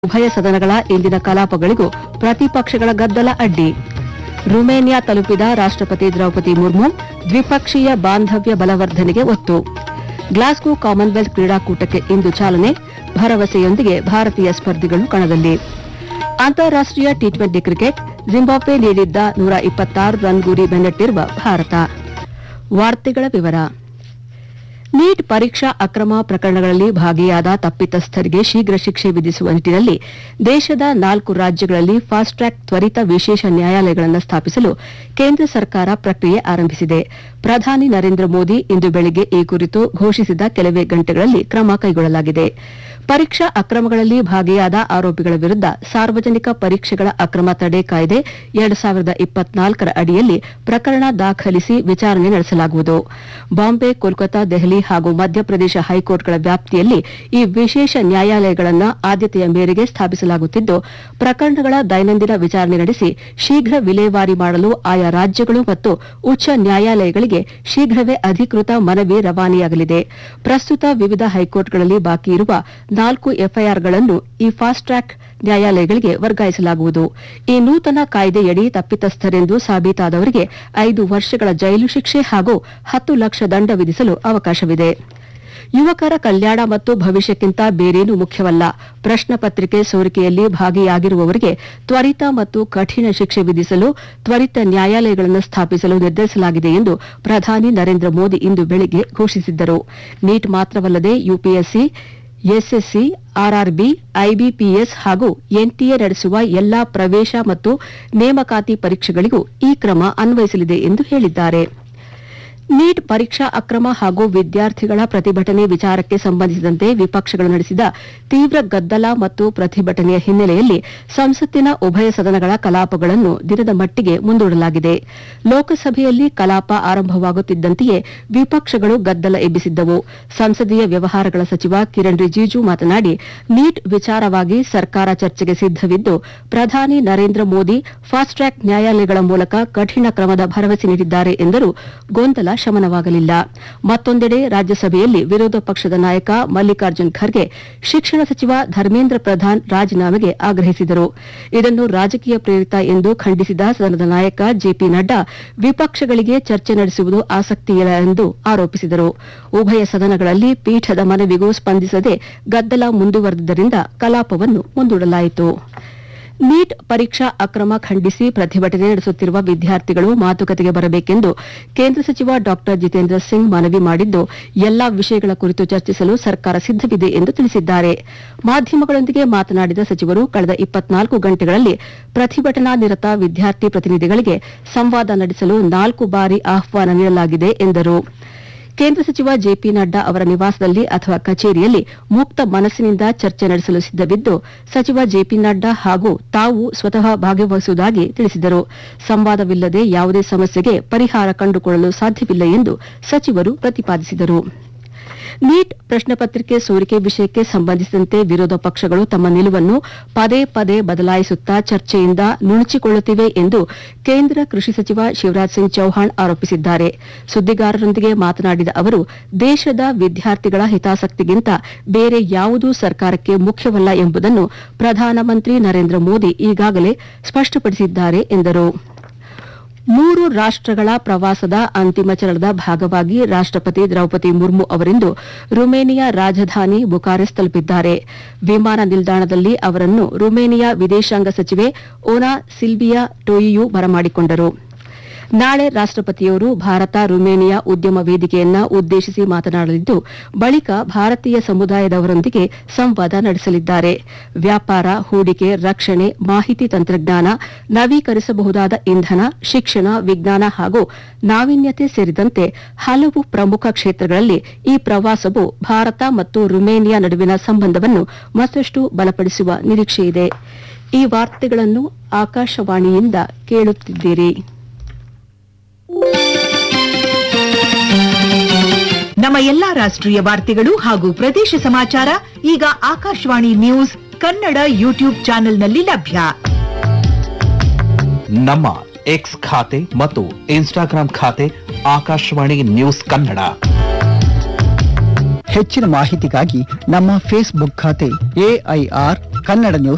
ಉಭಯ ಸದನಗಳ ಇಂದಿನ ಕಲಾಪಗಳಿಗೂ ಪ್ರತಿಪಕ್ಷಗಳ ಗದ್ದಲ ಅಡ್ಡಿ ರುಮೇನಿಯಾ ತಲುಪಿದ ರಾಷ್ಟ್ರಪತಿ ದ್ರೌಪದಿ ಮುರ್ಮು ದ್ವಿಪಕ್ಷೀಯ ಬಾಂಧವ್ಯ ಬಲವರ್ಧನೆಗೆ ಒತ್ತು ಗ್ಲಾಸ್ಗೋ ಕಾಮನ್ವೆಲ್ತ್ ಕ್ರೀಡಾಕೂಟಕ್ಕೆ ಇಂದು ಚಾಲನೆ ಭರವಸೆಯೊಂದಿಗೆ ಭಾರತೀಯ ಸ್ಪರ್ಧಿಗಳು ಕಣದಲ್ಲಿ ಅಂತಾರಾಷ್ಟೀಯ ಟಿ ಟ್ವೆಂಟಿ ಕ್ರಿಕೆಟ್ ಜಿಂಬಾಬ್ವೆ ನೀಡಿದ್ದ ನೂರ ಇಪ್ಪತ್ತಾರು ರನ್ ಗುರಿ ಬೆನ್ನಟ್ಟಿರುವ ಭಾರತ ವಾರ್ತೆಗಳ ವಿವರ ನೀಟ್ ಪರೀಕ್ಷಾ ಅಕ್ರಮ ಪ್ರಕರಣಗಳಲ್ಲಿ ಭಾಗಿಯಾದ ತಪ್ಪಿತಸ್ಥರಿಗೆ ಶೀಘ್ರ ಶಿಕ್ಷೆ ವಿಧಿಸುವ ನಿಟ್ಟಿನಲ್ಲಿ ದೇಶದ ನಾಲ್ಕು ರಾಜ್ಯಗಳಲ್ಲಿ ಫಾಸ್ಟ್ ಟ್ರ್ಯಾಕ್ ತ್ವರಿತ ವಿಶೇಷ ನ್ಯಾಯಾಲಯಗಳನ್ನು ಸ್ಥಾಪಿಸಲು ಕೇಂದ್ರ ಸರ್ಕಾರ ಪ್ರಕ್ರಿಯೆ ಆರಂಭಿಸಿದೆ ಪ್ರಧಾನಿ ನರೇಂದ್ರ ಮೋದಿ ಇಂದು ಬೆಳಿಗ್ಗೆ ಈ ಕುರಿತು ಘೋಷಿಸಿದ ಕೆಲವೇ ಗಂಟೆಗಳಲ್ಲಿ ಕ್ರಮ ಕೈಗೊಳ್ಳಲಾಗಿದೆ ಪರೀಕ್ಷಾ ಅಕ್ರಮಗಳಲ್ಲಿ ಭಾಗಿಯಾದ ಆರೋಪಿಗಳ ವಿರುದ್ದ ಸಾರ್ವಜನಿಕ ಪರೀಕ್ಷೆಗಳ ಅಕ್ರಮ ತಡೆ ಕಾಯ್ದೆ ಎರಡು ಸಾವಿರದ ಇಪ್ಪತ್ನಾಲ್ಕರ ಅಡಿಯಲ್ಲಿ ಪ್ರಕರಣ ದಾಖಲಿಸಿ ವಿಚಾರಣೆ ನಡೆಸಲಾಗುವುದು ಬಾಂಬೆ ಕೋಲ್ಕತಾ ದೆಹಲಿ ಹಾಗೂ ಮಧ್ಯಪ್ರದೇಶ ಹೈಕೋರ್ಟ್ಗಳ ವ್ಯಾಪ್ತಿಯಲ್ಲಿ ಈ ವಿಶೇಷ ನ್ಯಾಯಾಲಯಗಳನ್ನು ಆದ್ಯತೆಯ ಮೇರೆಗೆ ಸ್ಥಾಪಿಸಲಾಗುತ್ತಿದ್ದು ಪ್ರಕರಣಗಳ ದೈನಂದಿನ ವಿಚಾರಣೆ ನಡೆಸಿ ಶೀಘ್ರ ವಿಲೇವಾರಿ ಮಾಡಲು ಆಯಾ ರಾಜ್ಯಗಳು ಮತ್ತು ಉಚ್ಚ ನ್ಯಾಯಾಲಯಗಳಿಗೆ ಶೀಘ್ರವೇ ಅಧಿಕೃತ ಮನವಿ ರವಾನೆಯಾಗಲಿದೆ ಪ್ರಸ್ತುತ ವಿವಿಧ ಹೈಕೋರ್ಟ್ಗಳಲ್ಲಿ ಬಾಕಿ ಇರುವ ನಾಲ್ಕು ಎಫ್ಐಆರ್ಗಳನ್ನು ಈ ಫಾಸ್ಟ್ ಟ್ರ್ಯಾಕ್ ನ್ಯಾಯಾಲಯಗಳಿಗೆ ವರ್ಗಾಯಿಸಲಾಗುವುದು ಈ ನೂತನ ಕಾಯ್ದೆಯಡಿ ತಪ್ಪಿತಸ್ಥರೆಂದು ಸಾಬೀತಾದವರಿಗೆ ಐದು ವರ್ಷಗಳ ಜೈಲು ಶಿಕ್ಷೆ ಹಾಗೂ ಹತ್ತು ಲಕ್ಷ ದಂಡ ವಿಧಿಸಲು ಅವಕಾಶವಿದೆ ಯುವಕರ ಕಲ್ಯಾಣ ಮತ್ತು ಭವಿಷ್ಯಕ್ಕಿಂತ ಬೇರೇನೂ ಮುಖ್ಯವಲ್ಲ ಪ್ರಶ್ನೆ ಪತ್ರಿಕೆ ಸೋರಿಕೆಯಲ್ಲಿ ಭಾಗಿಯಾಗಿರುವವರಿಗೆ ತ್ವರಿತ ಮತ್ತು ಕಠಿಣ ಶಿಕ್ಷೆ ವಿಧಿಸಲು ತ್ವರಿತ ನ್ಯಾಯಾಲಯಗಳನ್ನು ಸ್ಥಾಪಿಸಲು ನಿರ್ಧರಿಸಲಾಗಿದೆ ಎಂದು ಪ್ರಧಾನಿ ನರೇಂದ್ರ ಮೋದಿ ಇಂದು ಬೆಳಿಗ್ಗೆ ಘೋಷಿಸಿದ್ದರು ನೀಟ್ ಮಾತ್ರವಲ್ಲದೆ ಯುಪಿಎಸ್ಸಿ ಎಸ್ಎಸ್ಸಿ ಆರ್ಆರ್ಬಿ ಐಬಿಪಿಎಸ್ ಹಾಗೂ ಎನ್ಟಿಎ ನಡೆಸುವ ಎಲ್ಲಾ ಪ್ರವೇಶ ಮತ್ತು ನೇಮಕಾತಿ ಪರೀಕ್ಷೆಗಳಿಗೂ ಈ ಕ್ರಮ ಅನ್ವಯಿಸಲಿದೆ ಎಂದು ಹೇಳಿದ್ದಾರೆ ನೀಟ್ ಪರೀಕ್ಷಾ ಅಕ್ರಮ ಹಾಗೂ ವಿದ್ಯಾರ್ಥಿಗಳ ಪ್ರತಿಭಟನೆ ವಿಚಾರಕ್ಕೆ ಸಂಬಂಧಿಸಿದಂತೆ ವಿಪಕ್ಷಗಳು ನಡೆಸಿದ ತೀವ್ರ ಗದ್ದಲ ಮತ್ತು ಪ್ರತಿಭಟನೆಯ ಹಿನ್ನೆಲೆಯಲ್ಲಿ ಸಂಸತ್ತಿನ ಉಭಯ ಸದನಗಳ ಕಲಾಪಗಳನ್ನು ದಿನದ ಮಟ್ಟಿಗೆ ಮುಂದೂಡಲಾಗಿದೆ ಲೋಕಸಭೆಯಲ್ಲಿ ಕಲಾಪ ಆರಂಭವಾಗುತ್ತಿದ್ದಂತೆಯೇ ವಿಪಕ್ಷಗಳು ಗದ್ದಲ ಎಬ್ಬಿಸಿದ್ದವು ಸಂಸದೀಯ ವ್ಯವಹಾರಗಳ ಸಚಿವ ಕಿರಣ್ ರಿಜಿಜು ಮಾತನಾಡಿ ನೀಟ್ ವಿಚಾರವಾಗಿ ಸರ್ಕಾರ ಚರ್ಚೆಗೆ ಸಿದ್ದವಿದ್ದು ಪ್ರಧಾನಿ ನರೇಂದ್ರ ಮೋದಿ ಫಾಸ್ಟ್ ಟ್ರ್ಯಾಕ್ ನ್ಯಾಯಾಲಯಗಳ ಮೂಲಕ ಕಠಿಣ ಕ್ರಮದ ಭರವಸೆ ನೀಡಿದ್ದಾರೆ ಎಂದರೂ ಗೊಂದಲ ಶಮನವಾಗಲಿಲ್ಲ ಮತ್ತೊಂದೆಡೆ ರಾಜ್ಯಸಭೆಯಲ್ಲಿ ವಿರೋಧ ಪಕ್ಷದ ನಾಯಕ ಮಲ್ಲಿಕಾರ್ಜುನ್ ಖರ್ಗೆ ಶಿಕ್ಷಣ ಸಚಿವ ಧರ್ಮೇಂದ್ರ ಪ್ರಧಾನ್ ರಾಜೀನಾಮೆಗೆ ಆಗ್ರಹಿಸಿದರು ಇದನ್ನು ರಾಜಕೀಯ ಪ್ರೇರಿತ ಎಂದು ಖಂಡಿಸಿದ ಸದನದ ನಾಯಕ ಜೆಪಿ ನಡ್ಡಾ ವಿಪಕ್ಷಗಳಿಗೆ ಚರ್ಚೆ ನಡೆಸುವುದು ಆಸಕ್ತಿಯಿಲ್ಲ ಎಂದು ಆರೋಪಿಸಿದರು ಉಭಯ ಸದನಗಳಲ್ಲಿ ಪೀಠದ ಮನವಿಗೂ ಸ್ಪಂದಿಸದೆ ಗದ್ದಲ ಮುಂದುವರೆದಿದ್ದರಿಂದ ಕಲಾಪವನ್ನು ಮುಂದೂಡಲಾಯಿತು ನೀಟ್ ಪರೀಕ್ಷಾ ಅಕ್ರಮ ಖಂಡಿಸಿ ಪ್ರತಿಭಟನೆ ನಡೆಸುತ್ತಿರುವ ವಿದ್ಯಾರ್ಥಿಗಳು ಮಾತುಕತೆಗೆ ಬರಬೇಕೆಂದು ಕೇಂದ್ರ ಸಚಿವ ಡಾ ಜಿತೇಂದ್ರ ಸಿಂಗ್ ಮನವಿ ಮಾಡಿದ್ದು ಎಲ್ಲಾ ವಿಷಯಗಳ ಕುರಿತು ಚರ್ಚಿಸಲು ಸರ್ಕಾರ ಸಿದ್ದವಿದೆ ಎಂದು ತಿಳಿಸಿದ್ದಾರೆ ಮಾಧ್ಯಮಗಳೊಂದಿಗೆ ಮಾತನಾಡಿದ ಸಚಿವರು ಕಳೆದ ಇಪ್ಪತ್ನಾಲ್ಕು ಗಂಟೆಗಳಲ್ಲಿ ಪ್ರತಿಭಟನಾ ನಿರತ ವಿದ್ಯಾರ್ಥಿ ಪ್ರತಿನಿಧಿಗಳಿಗೆ ಸಂವಾದ ನಡೆಸಲು ನಾಲ್ಕು ಬಾರಿ ಆಹ್ವಾನ ನೀಡಲಾಗಿದೆ ಎಂದರು ಕೇಂದ್ರ ಸಚಿವ ಜೆಪಿ ನಡ್ಡಾ ಅವರ ನಿವಾಸದಲ್ಲಿ ಅಥವಾ ಕಚೇರಿಯಲ್ಲಿ ಮುಕ್ತ ಮನಸ್ಸಿನಿಂದ ಚರ್ಚೆ ನಡೆಸಲು ಸಿದ್ದವಿದ್ದು ಸಚಿವ ಜೆಪಿ ನಡ್ಡಾ ಹಾಗೂ ತಾವು ಸ್ವತಃ ಭಾಗವಹಿಸುವುದಾಗಿ ತಿಳಿಸಿದರು ಸಂವಾದವಿಲ್ಲದೆ ಯಾವುದೇ ಸಮಸ್ಯೆಗೆ ಪರಿಹಾರ ಕಂಡುಕೊಳ್ಳಲು ಸಾಧ್ಯವಿಲ್ಲ ಎಂದು ಸಚಿವರು ಪ್ರತಿಪಾದಿಸಿದರು ನೀಟ್ ಪ್ರಶ್ನೆ ಪತ್ರಿಕೆ ಸೋರಿಕೆ ವಿಷಯಕ್ಕೆ ಸಂಬಂಧಿಸಿದಂತೆ ವಿರೋಧ ಪಕ್ಷಗಳು ತಮ್ಮ ನಿಲುವನ್ನು ಪದೇ ಪದೇ ಬದಲಾಯಿಸುತ್ತಾ ಚರ್ಚೆಯಿಂದ ನುಣುಚಿಕೊಳ್ಳುತ್ತಿವೆ ಎಂದು ಕೇಂದ್ರ ಕೃಷಿ ಸಚಿವ ಶಿವರಾಜ್ ಸಿಂಗ್ ಚೌಹಾಣ್ ಆರೋಪಿಸಿದ್ದಾರೆ ಸುದ್ದಿಗಾರರೊಂದಿಗೆ ಮಾತನಾಡಿದ ಅವರು ದೇಶದ ವಿದ್ಯಾರ್ಥಿಗಳ ಹಿತಾಸಕ್ತಿಗಿಂತ ಬೇರೆ ಯಾವುದೂ ಸರ್ಕಾರಕ್ಕೆ ಮುಖ್ಯವಲ್ಲ ಎಂಬುದನ್ನು ಪ್ರಧಾನಮಂತ್ರಿ ನರೇಂದ್ರ ಮೋದಿ ಈಗಾಗಲೇ ಸ್ಪಷ್ಟಪಡಿಸಿದ್ದಾರೆ ಎಂದರು ಮೂರು ರಾಷ್ಟಗಳ ಪ್ರವಾಸದ ಅಂತಿಮ ಚರಣದ ಭಾಗವಾಗಿ ರಾಷ್ಟಪತಿ ದ್ರೌಪದಿ ಮುರ್ಮು ಅವರಿಂದು ರುಮೇನಿಯಾ ರಾಜಧಾನಿ ಬುಕಾರೆಸ್ ತಲುಪಿದ್ದಾರೆ ವಿಮಾನ ನಿಲ್ದಾಣದಲ್ಲಿ ಅವರನ್ನು ರುಮೇನಿಯಾ ವಿದೇಶಾಂಗ ಸಚಿವೆ ಓನಾ ಸಿಲ್ವಿಯಾ ಟೋಯಿಯು ಬರಮಾಡಿಕೊಂಡರು ನಾಳೆ ರಾಷ್ಟಪತಿಯವರು ಭಾರತ ರುಮೇನಿಯಾ ಉದ್ಯಮ ವೇದಿಕೆಯನ್ನ ಉದ್ದೇಶಿಸಿ ಮಾತನಾಡಲಿದ್ದು ಬಳಿಕ ಭಾರತೀಯ ಸಮುದಾಯದವರೊಂದಿಗೆ ಸಂವಾದ ನಡೆಸಲಿದ್ದಾರೆ ವ್ಯಾಪಾರ ಹೂಡಿಕೆ ರಕ್ಷಣೆ ಮಾಹಿತಿ ತಂತ್ರಜ್ಞಾನ ನವೀಕರಿಸಬಹುದಾದ ಇಂಧನ ಶಿಕ್ಷಣ ವಿಜ್ಞಾನ ಹಾಗೂ ನಾವೀನ್ಯತೆ ಸೇರಿದಂತೆ ಹಲವು ಪ್ರಮುಖ ಕ್ಷೇತ್ರಗಳಲ್ಲಿ ಈ ಪ್ರವಾಸವು ಭಾರತ ಮತ್ತು ರುಮೇನಿಯಾ ನಡುವಿನ ಸಂಬಂಧವನ್ನು ಮತ್ತಷ್ಟು ಬಲಪಡಿಸುವ ನಿರೀಕ್ಷೆಯಿದೆ ಈ ವಾರ್ತೆಗಳನ್ನು ಆಕಾಶವಾಣಿಯಿಂದ ಕೇಳುತ್ತಿದ್ದೀರಿ ನಮ್ಮ ಎಲ್ಲಾ ರಾಷ್ಟ್ರೀಯ ವಾರ್ತೆಗಳು ಹಾಗೂ ಪ್ರದೇಶ ಸಮಾಚಾರ ಈಗ ಆಕಾಶವಾಣಿ ನ್ಯೂಸ್ ಕನ್ನಡ ಯೂಟ್ಯೂಬ್ ಚಾನೆಲ್ನಲ್ಲಿ ಲಭ್ಯ ನಮ್ಮ ಎಕ್ಸ್ ಖಾತೆ ಮತ್ತು ಇನ್ಸ್ಟಾಗ್ರಾಂ ಖಾತೆ ಆಕಾಶವಾಣಿ ನ್ಯೂಸ್ ಕನ್ನಡ ಹೆಚ್ಚಿನ ಮಾಹಿತಿಗಾಗಿ ನಮ್ಮ ಫೇಸ್ಬುಕ್ ಖಾತೆ ಎಐಆರ್ ಕನ್ನಡ ನ್ಯೂಸ್